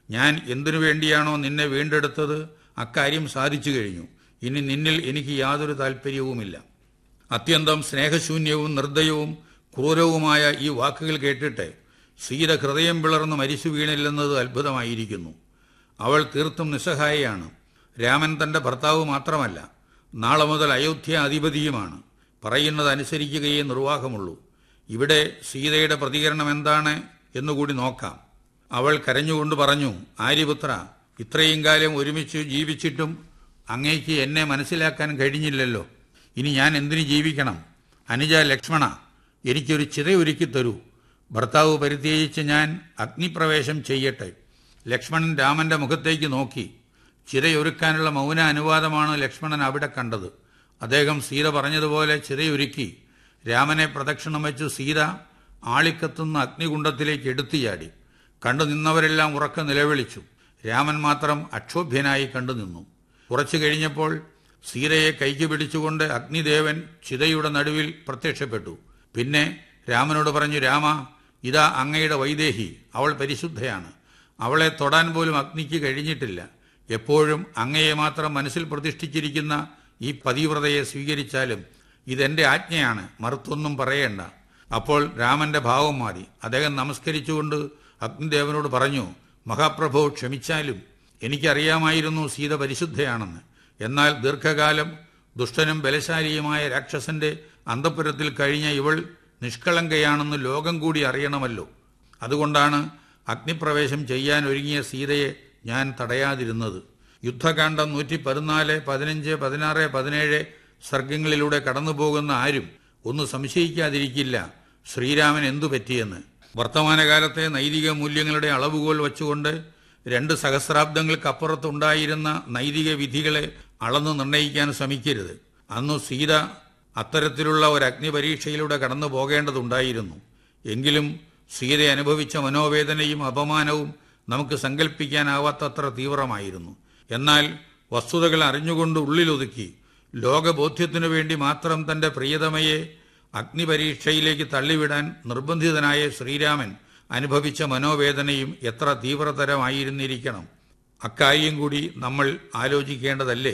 ഞാൻ എന്തിനു വേണ്ടിയാണോ നിന്നെ വീണ്ടെടുത്തത് അക്കാര്യം സാധിച്ചു കഴിഞ്ഞു ഇനി നിന്നിൽ എനിക്ക് യാതൊരു താല്പര്യവുമില്ല അത്യന്തം സ്നേഹശൂന്യവും നിർദ്ദയവും ക്രൂരവുമായ ഈ വാക്കുകൾ കേട്ടിട്ട് സീത ഹൃദയം പിളർന്ന് മരിച്ചു വീണില്ലെന്നത് അത്ഭുതമായിരിക്കുന്നു അവൾ തീർത്തും നിസ്സഹായയാണ് രാമൻ തന്റെ ഭർത്താവ് മാത്രമല്ല നാളെ മുതൽ അയോധ്യ അധിപതിയുമാണ് പറയുന്നത് അനുസരിക്കുകയേ നിർവാഹമുള്ളൂ ഇവിടെ സീതയുടെ പ്രതികരണം എന്താണ് എന്നുകൂടി നോക്കാം അവൾ കരഞ്ഞുകൊണ്ട് പറഞ്ഞു ആര്യപുത്ര ഇത്രയും കാലം ഒരുമിച്ച് ജീവിച്ചിട്ടും അങ്ങേക്ക് എന്നെ മനസ്സിലാക്കാൻ കഴിഞ്ഞില്ലല്ലോ ഇനി ഞാൻ എന്തിനു ജീവിക്കണം അനുജ ലക്ഷ്മണ എനിക്കൊരു ചിതയൊരുക്കി തരൂ ഭർത്താവ് പരിത്യജിച്ച് ഞാൻ അഗ്നിപ്രവേശം ചെയ്യട്ടെ ലക്ഷ്മണൻ രാമന്റെ മുഖത്തേക്ക് നോക്കി ചിതയൊരുക്കാനുള്ള മൗന അനുവാദമാണ് ലക്ഷ്മണൻ അവിടെ കണ്ടത് അദ്ദേഹം സീത പറഞ്ഞതുപോലെ ചിതയൊരുക്കി രാമനെ പ്രദക്ഷിണം വെച്ച് സീത ആളിക്കത്തുന്ന അഗ്നികുണ്ഡത്തിലേക്ക് എടുത്തു ചാടി കണ്ടു നിന്നവരെല്ലാം ഉറക്ക നിലവിളിച്ചു രാമൻ മാത്രം അക്ഷോഭ്യനായി കണ്ടു നിന്നു കുറച്ചു കഴിഞ്ഞപ്പോൾ സീതയെ കൈക്ക് പിടിച്ചുകൊണ്ട് അഗ്നിദേവൻ ചിതയുടെ നടുവിൽ പ്രത്യക്ഷപ്പെട്ടു പിന്നെ രാമനോട് പറഞ്ഞു രാമ ഇതാ അങ്ങയുടെ വൈദേഹി അവൾ പരിശുദ്ധയാണ് അവളെ തൊടാൻ പോലും അഗ്നിക്ക് കഴിഞ്ഞിട്ടില്ല എപ്പോഴും അങ്ങയെ മാത്രം മനസ്സിൽ പ്രതിഷ്ഠിച്ചിരിക്കുന്ന ഈ പതിവ്രതയെ സ്വീകരിച്ചാലും ഇതെന്റെ ആജ്ഞയാണ് മറുത്തൊന്നും പറയേണ്ട അപ്പോൾ രാമന്റെ ഭാവം മാറി അദ്ദേഹം നമസ്കരിച്ചുകൊണ്ട് അഗ്നിദേവനോട് പറഞ്ഞു മഹാപ്രഭു ക്ഷമിച്ചാലും എനിക്കറിയാമായിരുന്നു സീത പരിശുദ്ധയാണെന്ന് എന്നാൽ ദീർഘകാലം ദുഷ്ടനും ബലശാലിയുമായ രാക്ഷസന്റെ അന്തപുരത്തിൽ കഴിഞ്ഞ ഇവൾ നിഷ്കളങ്കയാണെന്ന് ലോകം കൂടി അറിയണമല്ലോ അതുകൊണ്ടാണ് അഗ്നിപ്രവേശം ചെയ്യാൻ ഒരുങ്ങിയ സീതയെ ഞാൻ തടയാതിരുന്നത് യുദ്ധകാന്ഡം നൂറ്റി പതിനാല് പതിനഞ്ച് പതിനാറ് പതിനേഴ് സർഗങ്ങളിലൂടെ കടന്നുപോകുന്ന ആരും ഒന്ന് സംശയിക്കാതിരിക്കില്ല ശ്രീരാമൻ എന്തു പറ്റിയെന്ന് വർത്തമാനകാലത്തെ നൈതിക മൂല്യങ്ങളുടെ അളവുകോൽ വച്ചുകൊണ്ട് രണ്ട് സഹസ്രാബ്ദങ്ങൾക്കപ്പുറത്തുണ്ടായിരുന്ന നൈതിക വിധികളെ അളന്നു നിർണ്ണയിക്കാൻ ശ്രമിക്കരുത് അന്നു സീത അത്തരത്തിലുള്ള ഒരു അഗ്നിപരീക്ഷയിലൂടെ കടന്നു പോകേണ്ടതുണ്ടായിരുന്നു എങ്കിലും സീത അനുഭവിച്ച മനോവേദനയും അപമാനവും നമുക്ക് സങ്കല്പിക്കാനാവാത്തത്ര തീവ്രമായിരുന്നു എന്നാൽ വസ്തുതകൾ അറിഞ്ഞുകൊണ്ട് ഉള്ളിലൊതുക്കി ലോകബോധ്യത്തിനു വേണ്ടി മാത്രം തന്റെ പ്രിയതമയെ അഗ്നിപരീക്ഷയിലേക്ക് തള്ളിവിടാൻ നിർബന്ധിതനായ ശ്രീരാമൻ അനുഭവിച്ച മനോവേദനയും എത്ര തീവ്രതരമായിരുന്നിരിക്കണം അക്കാര്യം കൂടി നമ്മൾ ആലോചിക്കേണ്ടതല്ലേ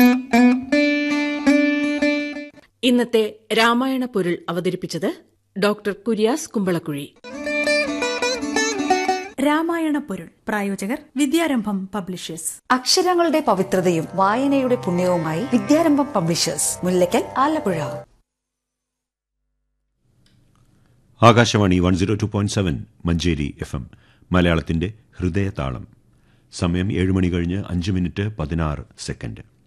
ഇന്നത്തെ രാമായണ പൊരുൾ അവതരിപ്പിച്ചത് ഡോക്ടർ കുര്യാസ് കുമ്പളക്കുഴി രാമായണ പൊരുൾ പ്രായോജകർ വിദ്യാരംഭം പബ്ലിഷേഴ്സ് അക്ഷരങ്ങളുടെ പവിത്രതയും വായനയുടെ പുണ്യവുമായി വിദ്യാരംഭം publishers Mullackal Alappuzha Akashvani one zero two point seven Manjeri F M മലയാളത്തിന്റെ ഹൃദയതാളം സമയം ഏഴ് മണി കഴിഞ്ഞ് അഞ്ച് മിനിറ്റ് പതിനാറ് സെക്കൻഡ്